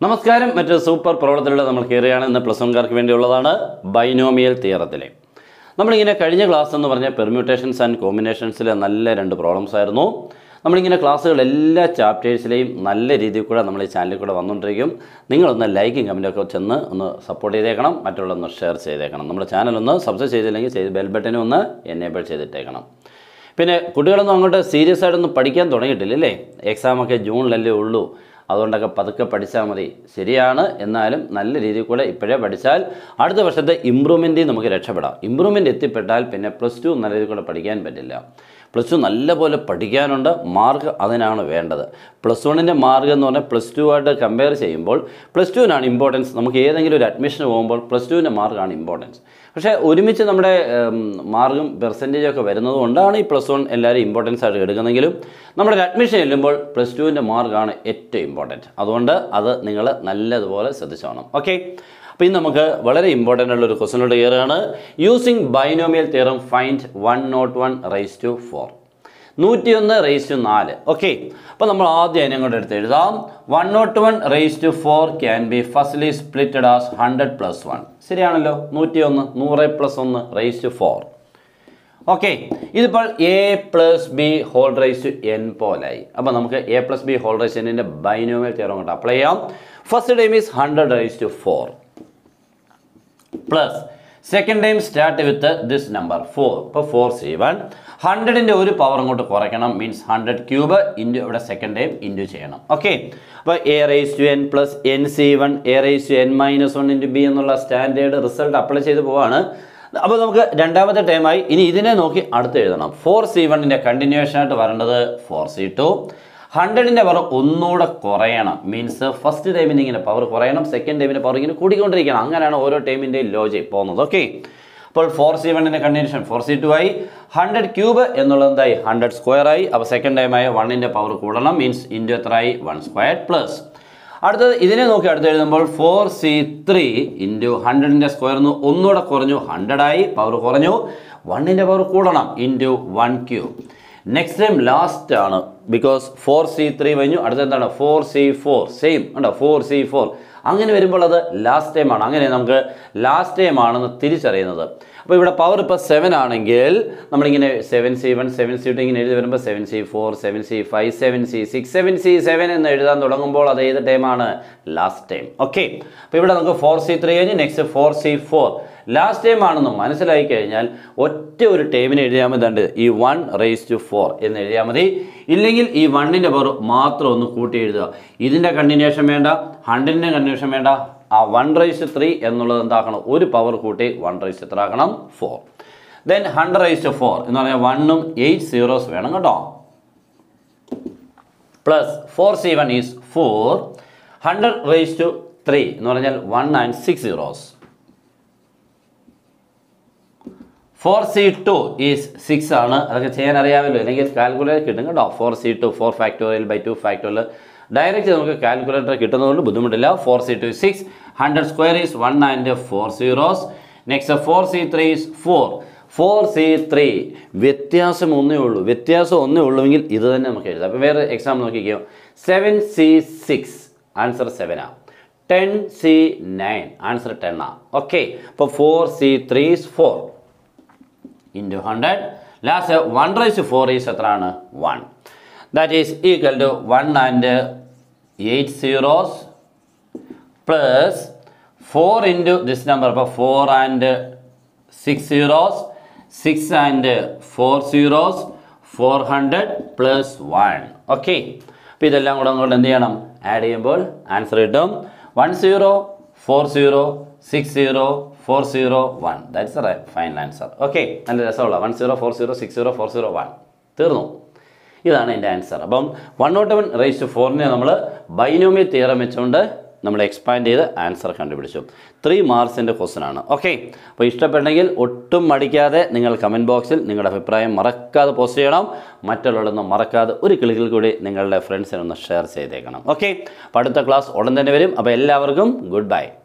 നമസ്കാരം മറ്റൊരു സൂപ്പർ പ്രോബ്ലത്തിലൂടെ നമ്മൾ കയറുകയാണ് ഇന്ന് പ്ലസ് വൺകാർക്ക് വേണ്ടിയുള്ളതാണ് ബൈനോമിയൽ തിയറത്തിലെ നമ്മളിങ്ങനെ കഴിഞ്ഞ ക്ലാസ് എന്ന് പറഞ്ഞ പെർമ്യൂട്ടേഷൻസ് ആൻഡ് കോമ്പിനേഷൻസിലെ നല്ല രണ്ട് പ്രോബ്ലംസ് ആയിരുന്നു നമ്മളിങ്ങനെ ക്ലാസ്സുകൾ എല്ലാ ചാപ്റ്റേഴ്സിലെയും നല്ല രീതിയിൽ കൂടെ നമ്മൾ ഈ ചാനലിൽ കൂടെ വന്നുകൊണ്ടിരിക്കും നിങ്ങളൊന്ന് ലൈക്കും കമൻറ്റൊക്കെ ചെന്ന് ഒന്ന് സപ്പോർട്ട് ചെയ്തേക്കണം മറ്റുള്ളതൊന്ന് ഷെയർ ചെയ്തേക്കണം നമ്മുടെ ചാനൽ ഒന്ന് സബ്സ്ക്രൈബ് ചെയ്തില്ലെങ്കിൽ ചെയ്ത് ബെൽ ബട്ടനും ഒന്ന് എനേബിൾ ചെയ്തിട്ടേക്കണം പിന്നെ കുട്ടികളൊന്നും അങ്ങോട്ട് സീരിയസ് ആയിട്ടൊന്നും പഠിക്കാൻ തുടങ്ങിയിട്ടില്ല അല്ലേ എക്സാമൊക്കെ ജൂണിലല്ലേ ഉള്ളൂ അതുകൊണ്ടൊക്കെ പതുക്കെ പഠിച്ചാൽ മതി ശരിയാണ് എന്നാലും നല്ല രീതിയിൽ കൂടെ ഇപ്പോഴേ പഠിച്ചാൽ അടുത്ത വർഷത്തെ ഇമ്പ്രൂവ്മെൻറ്റിൽ നമുക്ക് രക്ഷപ്പെടാം ഇമ്പ്രൂവ്മെൻറ്റ് എത്തിപ്പെട്ടാൽ പിന്നെ പ്ലസ് ടു നല്ല രീതിയിൽ കൂടെ പഠിക്കാൻ പറ്റില്ല പ്ലസ് ടു നല്ലപോലെ പഠിക്കാനുണ്ട് മാർക്ക് അതിനാണ് വേണ്ടത് പ്ലസ് വണ്ണിൻ്റെ മാർക്ക് എന്ന് പറഞ്ഞാൽ പ്ലസ് ടു ആയിട്ട് കമ്പയർ ചെയ്യുമ്പോൾ പ്ലസ് ടുവിനാണ് ഇമ്പോർട്ടൻസ് നമുക്ക് ഏതെങ്കിലും ഒരു അഡ്മിഷന് പോകുമ്പോൾ പ്ലസ് ടുവിൻ്റെ മാർക്കാണ് ഇമ്പോർട്ടൻസ് പക്ഷേ ഒരുമിച്ച് നമ്മുടെ മാർക്കും പെർസെൻറ്റേജ് ഒക്കെ വരുന്നത് കൊണ്ടാണ് ഈ പ്ലസ് വൺ എല്ലാവരും ഇമ്പോർട്ടൻസ് ആയിട്ട് എടുക്കുന്നെങ്കിലും നമ്മുടെ ഒരു അഡ്മിഷൻ ചെല്ലുമ്പോൾ പ്ലസ് ടുവിൻ്റെ മാർക്കാണ് ഏറ്റവും ഇമ്പോർട്ടൻറ്റ് അതുകൊണ്ട് അത് നിങ്ങൾ നല്ലതുപോലെ ശ്രദ്ധിച്ചോണം ഓക്കെ അപ്പോൾ ഇന്ന് നമുക്ക് വളരെ ഇമ്പോർട്ടൻ്റ് ഉള്ള ഒരു ക്വസ്റ്റിനോട് കയറുകയാണ് using binomial theorem find one nought one raise to four നൂറ്റിയൊന്ന് റേസ് ടു നാല് ഓക്കെ അപ്പോൾ നമ്മൾ ആദ്യം അതിനെ കൊണ്ട് എടുത്ത് എഴുതാം one nought one raise to four can be firstly splitted as hundred plus one ശരിയാണല്ലോ നൂറ്റിയൊന്ന് നൂറ് പ്ലസ് ഒന്ന് റേസ് ടു ഫോർ ഓക്കെ ഇതിപ്പോൾ A plus B whole raise to N പോലായി അപ്പോൾ നമുക്ക് A plus B whole raise എന്നിൻ്റെ binomial theorem കൊണ്ട് അപ്ലൈ ചെയ്യാം first time is hundred raise to four plus second time start with this number four ഇപ്പോൾ four C one ഹൺഡ്രഡിൻ്റെ ഒരു power അങ്ങോട്ട് കുറയ്ക്കണം മീൻസ് ഹൺഡ്രഡ് ക്യൂബ് ഇൻറ്റു ഇവിടെ second time into ചെയ്യണം ഓക്കെ അപ്പോൾ A raise to N plus N C one A raise to N minus one into B എന്നുള്ള standard result apply ചെയ്ത് പോവാണ് അപ്പോൾ നമുക്ക് രണ്ടാമത്തെ ടൈമായി ഇനി ഇതിനെ നോക്കി അടുത്ത് എഴുതണം ഫോർ സി വണ്ണിൻ്റെ കണ്ടിന്യൂഷൻ ആയിട്ട് വരേണ്ടത് ഫോർ സി ടു ഹൺഡ്രഡിൻ്റെ പവർ ഒന്നുകൂടെ കുറയണം മീൻസ് ഫസ്റ്റ് ടൈമിന് ഇങ്ങനെ പവർ കുറയണം സെക്കൻഡ് ടൈമിൻ്റെ പവർ ഇങ്ങനെ കൂടിക്കൊണ്ടിരിക്കണം അങ്ങനെയാണ് ഓരോ ടൈമിൻ്റെയും ലോജിക് പോകുന്നത് ഓക്കെ അപ്പോൾ ഫോർ സി വണ്ണിൻ്റെ കണ്ടീഷൻ ഫോർ സി ടു ആയി ഹൺഡ്രഡ് ക്യൂബ് എന്നുള്ളത് എന്തായി ഹൺഡ്രഡ് സ്ക്വയർ ആയി അപ്പോൾ സെക്കൻഡ് ടൈമായ വണ്ണിൻ്റെ പവർ കൂടണം മീൻസ് ഇൻറ്റു എത്ര ആയി വൺ സ്ക്വയർ പ്ലസ് അടുത്തത് ഇതിനെ നോക്കി അടുത്ത് എഴുതുമ്പോൾ ഫോർ സി ത്രീ ഇൻറ്റു ഹൺഡ്രഡിൻ്റെ സ്ക്വയർ എന്ന് ഒന്നുകൂടെ കുറഞ്ഞു ഹൺഡ്രഡായി പവർ കുറഞ്ഞു വണ്ണിൻ്റെ പവർ കൂടണം into one cube next time last ആണ് ബിക്കോസ് ഫോർ സി ത്രീ കഴിഞ്ഞു അടുത്ത എന്താണ് ഫോർ സി ഫോർ സെയിം ഉണ്ടോ ഫോർ സി ഫോർ അങ്ങനെ വരുമ്പോൾ അത് ലാസ്റ്റ് ടൈം ആണ് അങ്ങനെ നമുക്ക് ലാസ്റ്റ് ടൈം ആണെന്ന് തിരിച്ചറിയുന്നത് അപ്പോൾ ഇവിടെ പവർ ഇപ്പോൾ സെവൻ ആണെങ്കിൽ നമ്മളിങ്ങനെ seven C one seven C two ഇങ്ങനെ എഴുതി വരുമ്പോൾ seven C four seven C five seven C six seven C seven എന്ന് എഴുതാൻ തുടങ്ങുമ്പോൾ അത് ഏത് ടൈമാണ് ലാസ്റ്റ് ടൈം ഓക്കെ അപ്പോൾ ഇവിടെ നമുക്ക് ഫോർ സി ത്രീ കഴിഞ്ഞ് next four C four last time ആണെന്ന് മനസ്സിലായി കഴിഞ്ഞാൽ ഒറ്റ ഒരു ടൈമിന് എഴുതിയാൽ മതി ദണ്ട് ഈ വൺ റേസ് ടു ഫോർ എന്ന് എഴുതിയാൽ മതി ഇല്ലെങ്കിൽ ഈ വണ്ണിൻ്റെ പവർ മാത്രം ഒന്ന് കൂട്ടി എഴുതുക ഇതിൻ്റെ കണ്ടിന്യൂഷൻ വേണ്ട ഹൺഡ്രഡിൻ്റെ കണ്ടിന്യൂഷൻ വേണ്ട ആ വൺ റൈസ് ത്രീ എന്നുള്ളത് എന്താക്കണം ഒരു പവർ കൂട്ടി വൺ റൈസ് എത്ര ആക്കണം four then hundred raise to four എന്ന് പറഞ്ഞാൽ വണ്ണും എയ്റ്റ് സീറോസ് വേണം കേട്ടോ plus four C one is four hundred raise to three എന്ന് പറഞ്ഞാൽ one and six zeros four C two is six ആണ് അതൊക്കെ ചെയ്യാൻ അറിയാമല്ലോ അല്ലെങ്കിൽ കാൽക്കുലേറ്റർ കിട്ടും കേട്ടോ four C two four factorial by two factorial direct നമുക്ക് കാൽക്കുലേറ്റർ കിട്ടുന്നതുകൊണ്ട് ബുദ്ധിമുട്ടില്ല four C two six hundred square is one and four zeros next four C three is four four C three വ്യത്യാസം ഒന്നേ ഉള്ളൂ വ്യത്യാസം ഒന്നേ ഉള്ളൂവെങ്കിൽ ഇത് തന്നെ നമുക്ക് എഴുതാം അപ്പോൾ വേറെ എക്സാം നോക്കിക്കോ സെവൻ സി സിക്സ് ആൻസർ സെവനാ ten C nine answer ten ആ ഓക്കെ അപ്പോൾ four C three is four into hundred last one raise four is എത്രയാണ് one that is equal to one and eight zeros plus four into this number അപ്പോൾ four and six zeros six and four zeros four hundred plus one okay അപ്പോൾ ഇതെല്ലാം കൂടെ അങ്ങോട്ട് എന്ത് ചെയ്യണം add ചെയ്യുമ്പോൾ answer കിട്ടും one zero four zero six zero four zero one that's a final answer okay നല്ല രസമുള്ള one zero four zero six zero four zero one തീർന്നു ഇതാണ് എൻ്റെ ആൻസർ അപ്പം one nought one raise two ഫോറിനെ നമ്മൾ ബൈനോമിയൽ തിയറം വെച്ചുകൊണ്ട് നമ്മൾ എക്സ്പാൻഡ് ചെയ്ത് ആൻസർ കണ്ടുപിടിച്ചു ത്രീ മാർക്സിൻ്റെ ക്വസ്റ്റൻ ആണ് ഓക്കെ അപ്പോൾ ഇഷ്ടപ്പെട്ടെങ്കിൽ ഒട്ടും മടിക്കാതെ നിങ്ങൾ കമൻറ്റ് ബോക്സിൽ നിങ്ങളുടെ അഭിപ്രായം മറക്കാതെ പോസ്റ്റ് ചെയ്യണം മറ്റുള്ളവരൊന്നും മറക്കാതെ ഒരു കിളികൾ കൂടി നിങ്ങളുടെ ഫ്രണ്ട്സിനൊന്ന് ഷെയർ ചെയ്തേക്കണം ഓക്കെ അപ്പോൾ അടുത്ത ക്ലാസ് ഉടൻ തന്നെ വരും അപ്പോൾ എല്ലാവർക്കും ഗുഡ് ബൈ